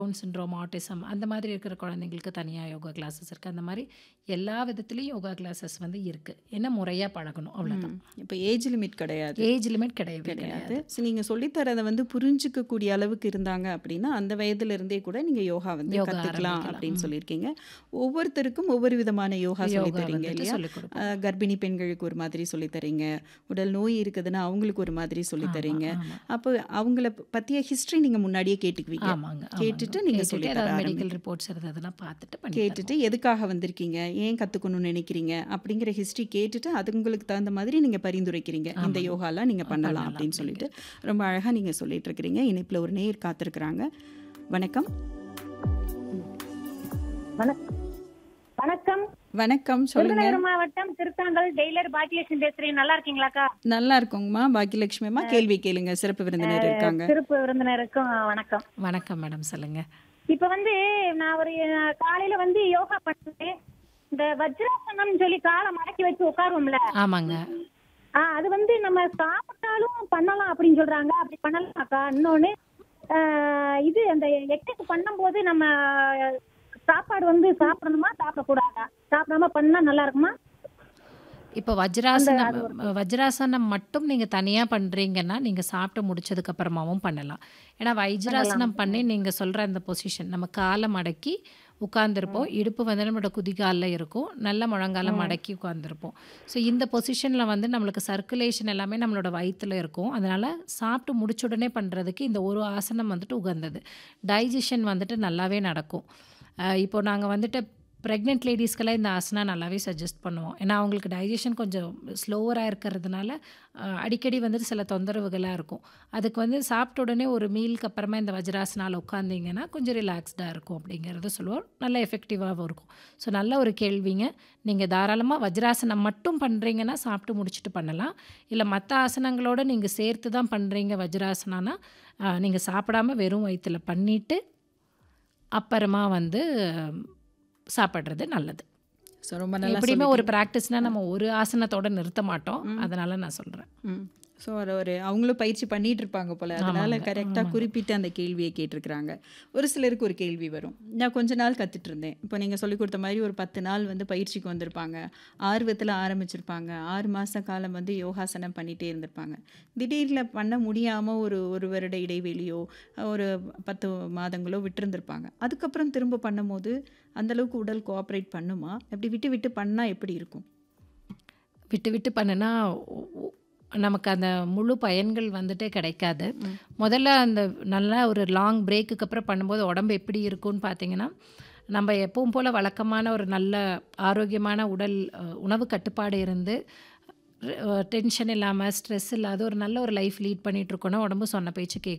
Down syndrome, autism அந்த மாதிரி இருக்கிற குழந்தைங்களுக்கு தனியா யோகா கிளாஸஸ் இருக்கு. அந்த மாரி எல்லா விதத்திலயும் யோகா கிளாஸஸ் வந்து இருக்கு. என்ன முறையா பழகணும் அவ்வளோதான். ம். இப்ப ஏஜ் லிமிட் கிடையாது. ஏஜ் லிமிட் கிடையவே கிடையாது. கிடையாது. ஸோ நீங்க சொல்லி தரத வந்து புரிஞ்சுக்கக்கூடிய அளவுக்கு இருந்தாங்க அப்படின்னா, அந்த வயதில இருந்தே கூட நீங்க யோகா வந்து யோகா கத்துக்கலாம் ஆரம்பிக்கலாம். அப்படின்னு ம். சொல்லியிருக்கீங்க. ஒவ்வொருத்தருக்கும் ஒவ்வொரு விதமான யோகா சொல்லி யோகா தரீங்க வந்துட்டு இல்லையா? சொல்லிக் கொடுப்போம். அ கர்ப்பிணி பெண்களுக்கு ஒரு மாதிரி சொல்லி தரீங்க. உடல் நோய் இருக்குதுன்னா அவங்களுக்கு ஒரு மாதிரி சொல்லி ஆமா, தரீங்க. ஆமா. அப்போ அவங்கள பத்திய ஹிஸ்டரி நீங்க முன்னாடியே கேட்டுக்குவீங்க. ஆமாங்க, ஆமாங்க. கேட்டுட்டு நீங்க சொல்லி கேட்டுட்டு தர ஏதாவது மெடிக்கல் ஆரம்பிப்பீங்க. ரிப்போர்ட்ஸ் இருந்ததுன்னா பார்த்துட்டு பண்ணி கேட்டுட்டு தருவோம். எதுக்காக வந்திருக்கீங்க? ஏன் கத்துக்கணும்னு நினைக்கிறீங்க? அப்படிங்கிற ஹிஸ்டரி கேட்டுட்டு அது உங்களுக்கு தகுந்த மாதிரி நீங்க பரிந்துரைக்கிறீங்க. இந்த ஆமாங்க. யோகாலாம் நீங்க அ பண்ணலாம் பண்ணலாம் அப்படின்னு சொல்லிட்டு அப்படிங்கிறது. ரொம்ப அழகா நீங்க சொல்லிட்டு இருக்கிறீங்க. இணைப்புல ஒரு நேயர் காத்திருக்கிறாங்க. வணக்கம். வணக் வணக்கம் வணக்கம் சொல்லுங்க. விருதுநகர் மாவட்டம் திருத்தாங்கல் டெய்லர் பாக்கியலட்சுமி பேசுறேன் நல்லா இருக்கீங்களாக்கா நல்லா இருக்கோங்கம்மா. பாக்கியலட்சுமி அம்மா கேள்வி கேளுங்க. சிறப்பு விருந்தினர் இருக்காங்க. சிறப்பு விருந்தினருக்கும் வணக்கம் வணக்கம் மேடம் சொல்லுங்க. இப்ப வந்து நான் ஒரு அஹ், காலையில வந்து யோகா பண்ணுவேன் இந்த வஜ்ராசனம் சொல்லி காலை மடக்கி வச்சு உட்காருவோம்ல ஆமாங்க. ஆ, அது வந்து நம்ம சாப்பிட்டாலும் பண்ணலாம் அப்படின்னு சொல்றாங்க அப்படி பண்ணலாம்க்கா இன்னொன்னு ஆஹ், இது அந்த எக்ஸசைஸ் பண்ணும்போது நம்ம சாப்பாடு வந்து சாப்பிடணுமா சாப்பிடக்கூடாதா சாப்பிடாம பண்ணா நல்லா இருக்குமா இப்போ வஜ்ராசனம் வஜ்ராசனம் மட்டும் நீங்க தனியா பண்றீங்கன்னா, நீங்க சாப்பிட்டு முடிச்சதுக்கு அப்புறமாவும் பண்ணலாம். ஏன்னா வஜ்ராசனம் பண்ணி நீங்க சொல்ற அந்த பொசிஷன் நம்ம காலை மடக்கி உட்கார்ந்திருப்போம். இடுப்பு வந்து நம்மளோட குதிகால்ல இருக்கும். நல்ல முழங்கால மடக்கி உட்கார்ந்திருப்போம். ஸோ இந்த பொசிஷன்ல வந்து நம்மளுக்கு சர்க்குலேஷன் எல்லாமே நம்மளோட வயித்துல இருக்கும். அதனால சாப்பிட்டு முடிச்ச உடனே பண்றதுக்கு இந்த ஒரு ஆசனம் வந்துட்டு உகந்தது. டைஜஷன் வந்துட்டு நல்லாவே நடக்கும். அ இப்போ நாங்க வந்துட்டு பிரெக்னன்ட் லேடீஸ்க்கெல்லாம் இந்த ஆசனா நல்லாவே சஜெஸ்ட் பண்ணுவோம். ஏன்னா அவங்களுக்கு டைஜஷன் கொஞ்சம் ஸ்லோவரா இருக்கிறதுனால அ அடிக்கடி வந்துட்டு சில தொந்தரவுகளா இருக்கும். அதுக்கு வந்து சாப்பிட்ட உடனே ஒரு மீலுக்கு அப்புறமா இந்த வஜ்ராசனால உட்கார்ந்தீங்கன்னா, கொஞ்சம் ரிலாக்ஸ்டா இருக்கும் அப்படிங்கிறத சொல்லுவோம். நல்ல எஃபெக்டிவாவும் இருக்கும். ஸோ நல்ல ஒரு கேள்விங்க. நீங்க தாராளமா வஜ்ராசனம் மட்டும் பண்றீங்கன்னா, சாப்பிட்டு முடிச்சுட்டு பண்ணலாம். இல்ல மத்த ஆசனங்களோட நீங்க சேர்த்து தான் பண்றீங்க வஜ்ராசனானா, அ நீங்க சாப்பிடாம வெறும் வயித்துல பண்ணிட்டு, அப்புறமா வந்து சாப்பிடுறது நல்லது. ஸோ ரொம்ப நல்லா எப்படியுமே ஒரு சொல்லிட்டீங்க. பிராக்டிஸ்னா நம்ம ஒரு ஆசனத்தோட நிறுத்த மாட்டோம். அதனால நான் சொல்றேன். ம். ஸோ ஒரு ஒரு அவங்களும் பயிற்சி பண்ணிட்டு இருப்பாங்க போல. அதனால ஆமாங்க, கரெக்டாக ஆமாங்க. குறிப்பிட்டு அந்த கேள்வியை கேட்டிருக்கிறாங்க. ஒரு சிலருக்கு ஒரு கேள்வி வரும். நான் கொஞ்ச நாள் கத்துட்டு இருந்தேன். இப்போ நீங்க சொல்லிக் கொடுத்த மாதிரி ஒரு 10 நாள் வந்து பயிற்சிக்கு வந்திருப்பாங்க. ஆர்வத்துல ஆரம்பிச்சிருப்பாங்க. 6 மாச காலம் வந்து யோகாசனம் பண்ணிட்டே இருந்திருப்பாங்க. திடீர்ல பண்ண முடியாம ஒரு 1 வருட இடைவெளியோ, ஒரு 10 மாதங்களோ விட்டிருந்திருப்பாங்க. அதுக்கப்புறம் திரும்ப பண்ணும்போது அந்த அளவுக்கு உடல் கோஆப்பரேட் பண்ணுமா? அப்படி விட்டு விட்டு பண்ணா எப்படி இருக்கும்? விட்டு விட்டு பண்ணுனா ஒ ஒ நமக்கு அந்த முழு பயன்கள் வந்துட்டு கிடைக்காது. ம். முதல்ல அந்த நல்லா ஒரு லாங் பிரேக்குக்கு அப்புறம் பண்ணும்போது உடம்பு எப்படி இருக்கும்னு பார்த்தீங்கன்னா, நம்ம எப்பவும் போல வழக்கமான ஒரு நல்ல ஆரோக்கியமான உடல் அ உணவு கட்டுப்பாடு இருந்து, அ டென்ஷன் இல்லாம, ஸ்ட்ரெஸ் இல்லாத ஒரு நல்ல ஒரு லைஃப் லீட் பண்ணிட்டு இருக்கோம்னா, உடம்பு சொன்ன பேச்சு கேட்கும்.